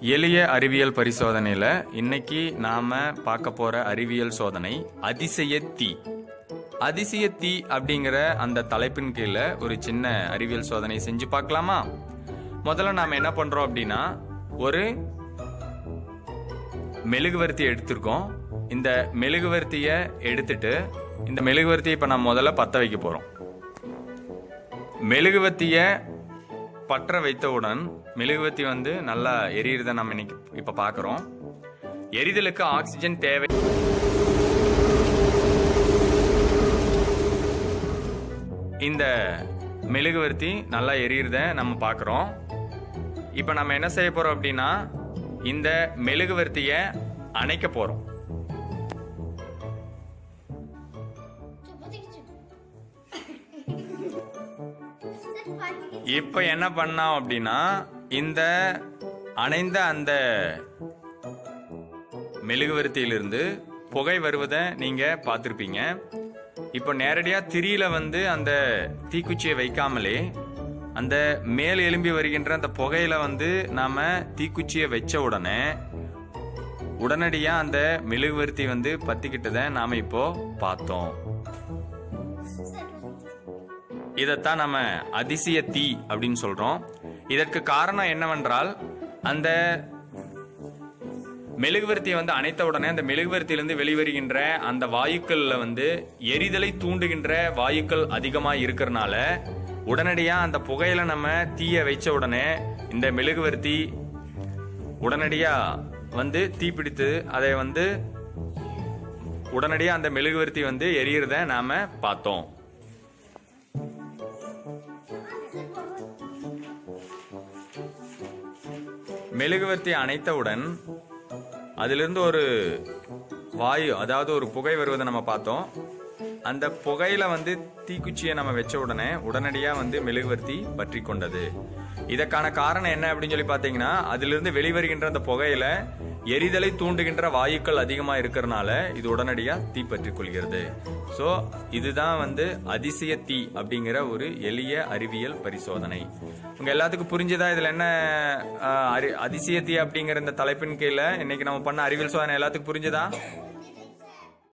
எளிய அறிவியல் பரிசோதனையில் இன்னைக்கு நாம பார்க்க போற அறிவியல் சோதனை அதிசய தீ அதிசய தீ அப்படிங்கிற அந்த தலைப்பின் கீழே ஒரு சின்ன அறிவியல் சோதனை செஞ்சு பார்க்கலாமா முதல்ல நாம என்ன பண்றோம் அப்படின்னா ஒரு மெழுகுவர்த்தி எடுத்திருக்கோம் இந்த மெழுகுவர்த்தியை எடுத்துட்டு இந்த மெழுகுவர்த்தியை இப்போ நான் முதல்ல பற்ற வைக்க போறோம் மெழுகுவர்த்தியை பற்ற வைத்தவுடன் மெழுகுவர்த்தி வந்து நல்லா எரியுறத நம்ம இன்னைக்கு இப்ப பார்க்கறோம் எரிதலுக்கு ஆக்சிஜன் தேவை இந்த மெழுகுவர்த்தி நல்லா எரியுறத நம்ம பார்க்கறோம் இப்போ நம்ம என்ன செய்ய போறோம் அப்படின்னா இந்த மெழுகுவர்த்தியை அணைக்க போறோம் இப்போ என்ன பண்ணோம் அப்படின்னா இந்த அணைந்த அந்த மெழுகுவர்த்தியிலிருந்து புகை வருவதை நீங்க பார்த்துருப்பீங்க இப்போ நேரடியா திரியில வந்து அந்த தீக்குச்சியை வைக்காமலே அந்த மேல் எலும்பி வருகின்ற அந்த புகையில வந்து நாம தீக்குச்சியை வச்ச உடனே உடனடியா அந்த மெழுகுவர்த்தி வந்து பத்திக்கிட்டதை நாம இப்போ பார்த்தோம் இதைத்தான் நம்ம அதிசய தீ அப்படின்னு சொல்றோம் இதற்கு காரணம் என்னவென்றால் அந்த மெழுகுவர்த்தியை வந்து அணைத்த உடனே அந்த மெழுகுவர்த்தியிலிருந்து வெளிவருகின்ற அந்த வாயுக்கள்ல வந்து எரிதலை தூண்டுகின்ற வாயுக்கள் அதிகமா இருக்கிறனால உடனடியா அந்த புகையில நம்ம தீய வைச்ச உடனே இந்த மெழுகுவர்த்தி உடனடியா வந்து தீப்பிடித்து அதை வந்து உடனடியா அந்த மெழுகுவர்த்தி வந்து எரியறத நாம பார்த்தோம் மெழுகுவர்த்தி அணைத்தவுடன் அதிலிருந்து ஒரு வாயு அதாவது ஒரு புகை வருவதை நம்ம பார்த்தோம் அந்த புகையில வந்து தீக்குச்சியை நம்ம வச்ச உடனே உடனடியா வந்து மெழுகுவர்த்தி பற்றி கொண்டது இதற்கான காரணம் என்ன அப்படின்னு சொல்லி பார்த்தீங்கன்னா அதிலிருந்து வெளிவருகின்ற அந்த புகையில எரிதலை தூண்டுகின்ற வாயுக்கள் அதிகமா இருக்கிறனால இது உடனடியா தீப்பற்றிக் கொள்கிறது ஸோ இதுதான் வந்து அதிசய தீ அப்படிங்கிற ஒரு எளிய அறிவியல் பரிசோதனை உங்க எல்லாத்துக்கும் புரிஞ்சுதா இதுல என்ன ஆஹ், அறி- அதிசய தீ அப்படிங்கிற இந்த தலைப்பின் கீழே இன்னைக்கு நம்ம பண்ண அறிவியல் சோதனை எல்லாத்துக்கும் புரிஞ்சுதா